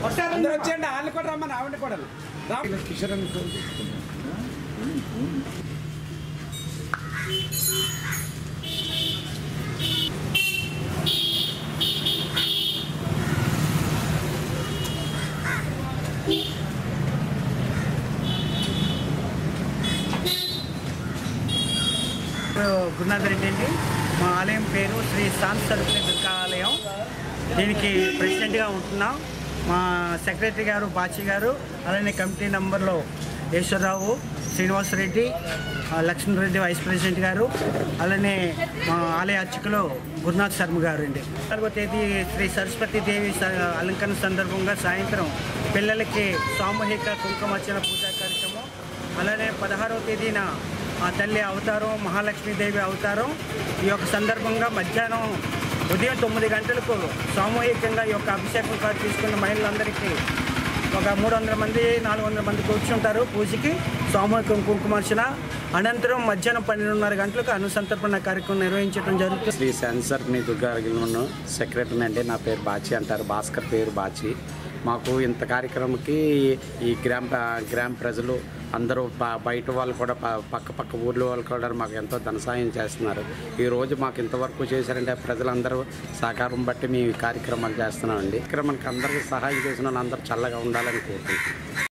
అందరూ వచ్చేయండి వాళ్ళు కూడా రమ్మని ఆవిడ కూడా రా కిషోర్ అని ఫోన్ చేసి. గురునాథ్ రెడ్డి అండి మా ఆలయం పేరు శ్రీ శాంతి సరుకుని దుర్గా ఆలయం దీనికి ప్రెసిడెంట్గా ఉంటున్నాం మా సెక్రటరీ గారు బాచి గారు అలానే కమిటీ నంబర్లో ఈశ్వరరావు శ్రీనివాసరెడ్డి ఆ, లక్ష్మణరెడ్డి వైస్ ప్రెసిడెంట్ గారు అలానే మా ఆలయ అర్చకులు గురునాథ్ శర్మ గారు అండి నాలుగో తేదీ శ్రీ సరస్వతి దేవి స- అలంకరణ సందర్భంగా సాయంత్రం పిల్లలకి సామూహిక కుంకుమార్చన పూజా కార్యక్రమం అలానే పదహారవ తేదీన ఆ తల్లి అవతారం మహాలక్ష్మీదేవి అవతారం ఈ యొక్క సందర్భంగా మధ్యాహ్నం ఉదయం తొమ్మిది గంటలకు సామూహికంగా ఈ యొక్క అభిషేకం కార్డు తీసుకున్న మహిళలందరికీ ఒక మూడు వందల మంది నాలుగు వందల మంది కూర్చుంటారు పూజకి సామూహిక కుంకుమార్చన అనంతరం మధ్యాహ్నం పన్నెండున్నర గంటలకు అనుసంతర్పణ కార్యక్రమం నిర్వహించడం జరుగుతుంది శ్రీ సెన్సర్ మీ దుర్గాగిలను సెక్రటరీ అండి నా పేరు బాచి అంటారు భాస్కర్ పేరు బాచి మాకు ఇంత కార్యక్రమంకి ఈ గ్రామ గ్రామ ప్రజలు అందరూ బ- బయట వాళ్ళు కూడా ప- పక్క పక్క ఊర్లో వాళ్ళు కూడా మాకు ఎంతో ధన సాయం చేస్తున్నారు ఈ రోజు మాకు ఇంతవరకు చేశారంటే ప్రజలందరూ సహకారం బట్టి మేము ఈ కార్యక్రమాలు చేస్తున్నామండి కార్యక్రమానికి అందరికీ సహాయం చేసిన వాళ్ళు అందరూ చల్లగా ఉండాలని కోరుకుంటున్నాం